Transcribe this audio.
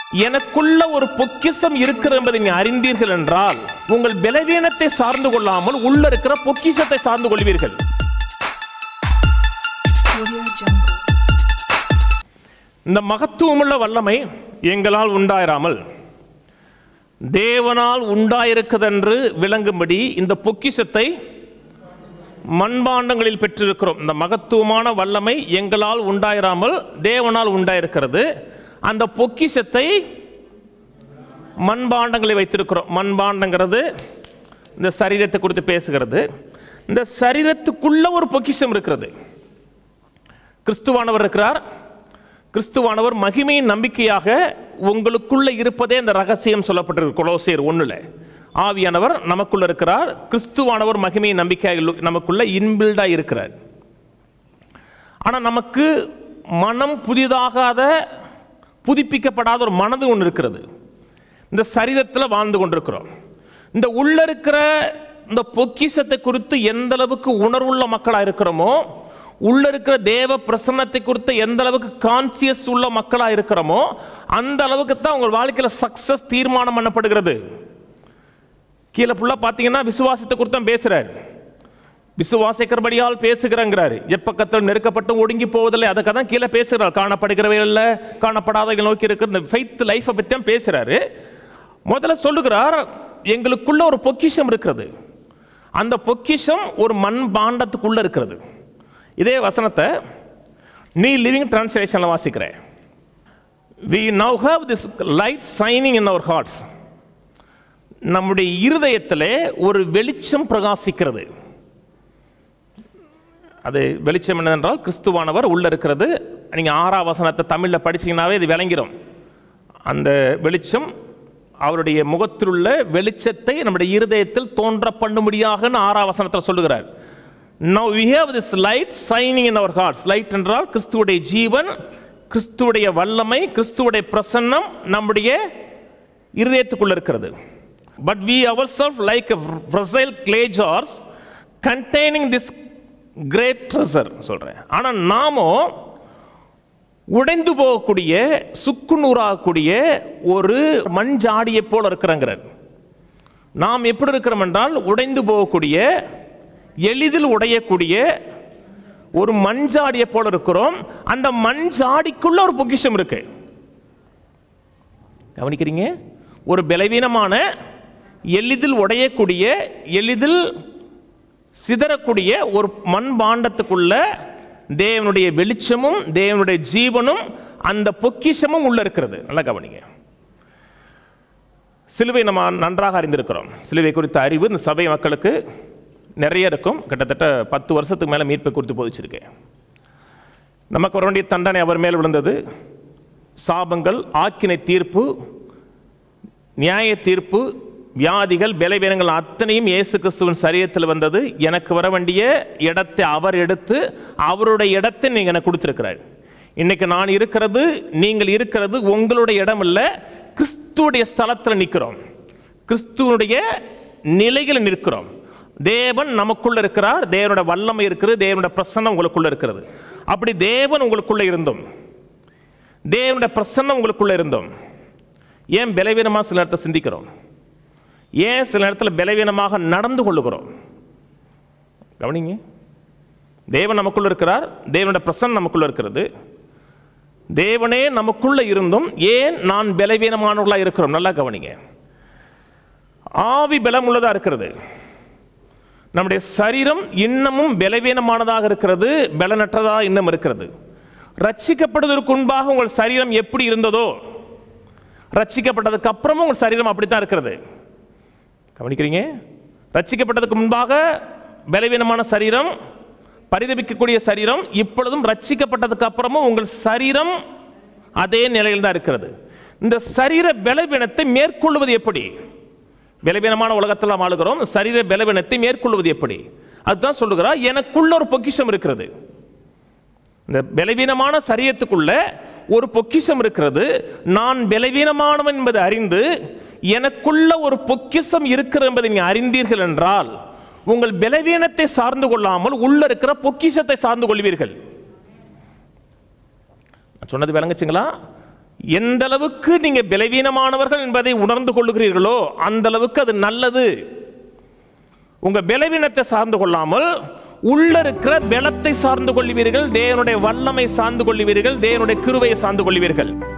எனக்குள்ள ஒரு பொக்கிஷம் இருக்கிறது என்பதை நீ அறிந்தீர்கள் என்றால் உங்கள் பலவீனத்தை சார்ந்து கொள்ளாமல் உள்ள இருக்கிற பொக்கிஷத்தை சார்ந்து கொள்வீர்கள் Audio Jungle. இந்த மகத்துவமுள்ள வல்லமை எங்களால் உண்டாயிராமல் தேவனால் உண்டாயிருக்குதென்று விளங்கும்படி இந்த பொக்கிஷத்தை மண்பாண்டங்களில் பெற்றிருக்கிறோம் இந்த மகத்துவமான வல்லமை எங்களால் உண்டாயிராமல் தேவனால் உண்டாயிருக்கிறது அந்த பொக்கிஷத்தை மண்பாண்டங்களை வைத்திருக்கிறோம் மண்பாண்டங்கிறது இந்த சரீரத்தை குறித்து பேசுகிறது இந்த சரீரத்துக்குள்ள ஒரு பொக்கிஷம் இருக்கிறது கிறிஸ்துவானவர் இருக்கிறார் கிறிஸ்துவானவர் மகிமையின் நம்பிக்கையாக உங்களுக்குள்ள இருப்பதே அந்த ரகசியம் சொல்லப்பட்டிருக்கு கொலோசியர் ஒண்ணுல ஆவியானவர் நமக்குள்ள இருக்கிறார் கிறிஸ்துவானவர் மகிமையின் நம்பிக்கையாக இல்லு- நமக்குள்ள இன்பில்டா இருக்கிறார் ஆனா நமக்கு மனம் புதிதாகாத புதுப்பிக்கப்படாத ஒரு மனது ஒன்று இருக்கிறது இந்த சரீரத்தில் வாழ்ந்து கொண்டிருக்கிறோம் இந்த உள்ள இருக்கிற இந்த பொக்கிஷத்தை குறித்து எந்த அளவுக்கு உணர்வுள்ள மக்களாக இருக்கிறோமோ உள்ள இருக்கிற தேவ பிரசன்னத்தை குறித்து எந்த அளவுக்கு கான்சியஸ் உள்ள மக்களாக இருக்கிறோமோ அந்த அளவுக்கு தான் உங்கள் வாழ்க்கையில் சக்சஸ் தீர்மானம் பண்ணப்படுகிறது கீழே ஃபுல்லாக பார்த்தீங்கன்னா விசுவாசத்தை குறித்து தான் பேசுறாரு விசுவாசிக்கிறபடியால் பேசுகிறங்கிறாரு எப்பக்கத்தில் நெருக்கப்பட்டு ஒடுங்கி போவதில்லை அதுக்காக தான் கீழே பேசுகிறார் காணப்படுகிறவை இல்லை காணப்படாதவை நோக்கி இருக்கிற இந்த ஃபெய்த் லைஃப்பை பற்றி தான் பேசுகிறாரு முதல்ல சொல்லுகிறார் எங்களுக்குள்ள ஒரு பொக்கிஷம் இருக்கிறது அந்த பொக்கிஷம் ஒரு மண் பாண்டத்துக்குள்ள இருக்கிறது இதே வசனத்தை நீ லிவிங் டிரான்ஸ்லேஷனில் வாசிக்கிறேன் we now have this light shining in our hearts நம்முடைய இருதயத்திலே ஒரு வெளிச்சம் பிரகாசிக்கிறது அது வெளிச்சம் என்னவென்றால் கிறிஸ்துவானவர் உள்ள இருக்கிறது நீங்க ஆறாம் வசனத்தை தமிழ்ல படிச்சீங்கன்னாவே இது விளங்கிடும் அந்த வெளிச்சம் அவருடைய முகத்தில் உள்ள வெளிச்சத்தை நம்முடைய இருதயத்தில் தோன்ற பண்ணும்படியாக ஆறாம் வசனத்தில் சொல்லுகிறார் Now we have this light shining in our hearts. Light என்றால் கிறிஸ்துவுடைய ஜீவன் கிறிஸ்துவுடைய வல்லமை கிறிஸ்துவுடைய பிரசன்னம் நம்முடைய இருதயத்துக்குள்ள இருக்கிறது but we ourselves like fragile clay jars containing this great treasure சொல்கிறேன் ஆனால் நாமோ உடைந்து போகக்கூடிய சுக்குநூறாகக்கூடிய ஒரு மண் ஜாடியை போல இருக்கிறங்கிறார் நாம் எப்படி இருக்கிறோம் என்றால் உடைந்து போகக்கூடிய எளிதில் உடையக்கூடிய ஒரு மண்ஜாடியை போல இருக்கிறோம் அந்த மண்ஜாடிக்குள்ள ஒரு பொக்கிஷம் இருக்கு கவனிக்கிறீங்க ஒரு பலவீனமான எளிதில் உடையக்கூடிய எளிதில் சிதறக்கூடிய ஒரு மண் பாண்டத்துக்குள்ள தேவனுடைய வெளிச்சமும் தேவனுடைய ஜீவனும் அந்த பொக்கிஷமும் உள்ள இருக்கிறது நல்லா கவனிங்க சிலுவை நம்ம நன்றாக அறிந்திருக்கிறோம் சிலுவை குறித்த அறிவு இந்த சபை மக்களுக்கு நிறைய இருக்கும் கிட்டத்தட்ட பத்து வருஷத்துக்கு மேலே மீட்பை குறித்து போதிச்சிருக்கேன் நமக்கு வர வேண்டிய தண்டனை அவர் மேல் விழுந்தது சாபங்கள் ஆக்கினை தீர்ப்பு நியாய தீர்ப்பு வியாதிகள் பலவீனங்கள் அத்தனையும் இயேசு கிறிஸ்துவின் சரீரத்தில் வந்தது எனக்கு வர வேண்டிய இடத்தை அவர் எடுத்து அவருடைய இடத்தை நீங்க எனக்கு கொடுத்திருக்கிறார் இன்னைக்கு நான் இருக்கிறது நீங்கள் இருக்கிறது உங்களுடைய இடம் இல்லை கிறிஸ்துவுடைய ஸ்தலத்தில் நிற்கிறோம் கிறிஸ்துவனுடைய நிலையில் நிற்கிறோம் தேவன் நமக்குள்ள இருக்கிறார் தேவனுடைய வல்லமை இருக்குது தேவனுடைய பிரசன்னம் உங்களுக்குள்ள இருக்கிறது அப்படி தேவன் உங்களுக்குள்ள இருந்தும் தேவனுடைய பிரசன்னம் உங்களுக்குள்ள இருந்தும் ஏன் பலவீனமாக சில நேரத்தை சிந்திக்கிறோம் ஏன் சில நேரத்தில் பலவீனமாக நடந்து கொள்ளுகிறோம் கவனிங்க தேவன் நமக்குள்ள இருக்கிறார் தேவனுடைய பிரசன்னம் நமக்குள்ள இருக்கிறது தேவனே நமக்குள்ள இருந்தும் ஏன் நான் பலவீனமானவர்களாக இருக்கிறோம் நல்லா கவனிங்க ஆவி பலம் உள்ளதா இருக்கிறது நம்முடைய சரீரம் இன்னமும் பலவீனமானதாக இருக்கிறது பலனற்றதாக இன்னும் இருக்கிறது ரட்சிக்கப்படுவதற்கு முன்பாக உங்கள் சரீரம் எப்படி இருந்ததோ ரட்சிக்கப்பட்டதுக்கு அப்புறமும் உங்கள் சரீரம் அப்படித்தான் இருக்கிறது கவனிக்கிறீங்க ரட்சிக்கப்பட்டதுக்கு முன்பாக பலவீனமான சரீரம் பரிதபிக்கக்கூடிய சரீரம் இப்பொழுதும் ரட்சிக்கப்பட்டதுக்கு அப்புறமும் உங்கள் சரீரம் அதே நிலையில் தான் இருக்கிறது இந்த சரீர பலவீனத்தை மேற்கொள்வது எப்படி பலவீனமான உலகத்தில் நாம் ஆளுகிறோம் சரீர பலவீனத்தை மேற்கொள்வது எப்படி அதுதான் சொல்லுகிறார் எனக்குள்ள ஒரு பொக்கிஷம் இருக்கிறது இந்த பலவீனமான சரீரத்துக்குள்ள ஒரு பொக்கிஷம் இருக்கிறது நான் பலவீனமானவன் என்பதை அறிந்து எனக்குள்ள ஒரு பொக்கிஷம் இருக்கிறது என்பதை நீ அறிந்தீர்கள் என்றால் உங்கள் பலவீனத்தை சார்ந்து கொள்ளாமல் உள்ள இருக்கிற பொக்கிஷத்தை சார்ந்து கொள்வீர்கள் நான் சொன்னது விளங்குச்சுங்களா எந்த அளவுக்கு நீங்க பலவீனமானவர்கள் என்பதை உணர்ந்து கொள்ளுகிறீர்களோ அந்த அளவுக்கு அது நல்லது உங்க பலவீனத்தை சார்ந்து கொள்ளாமல் உள்ள இருக்கிற பலத்தை சார்ந்து கொள்ளுவீர்கள் தேவனுடைய வல்லமை சார்ந்து கொள்ளுவீர்கள் தேவனுடைய கிருவையை சார்ந்து கொள்ளுவீர்கள்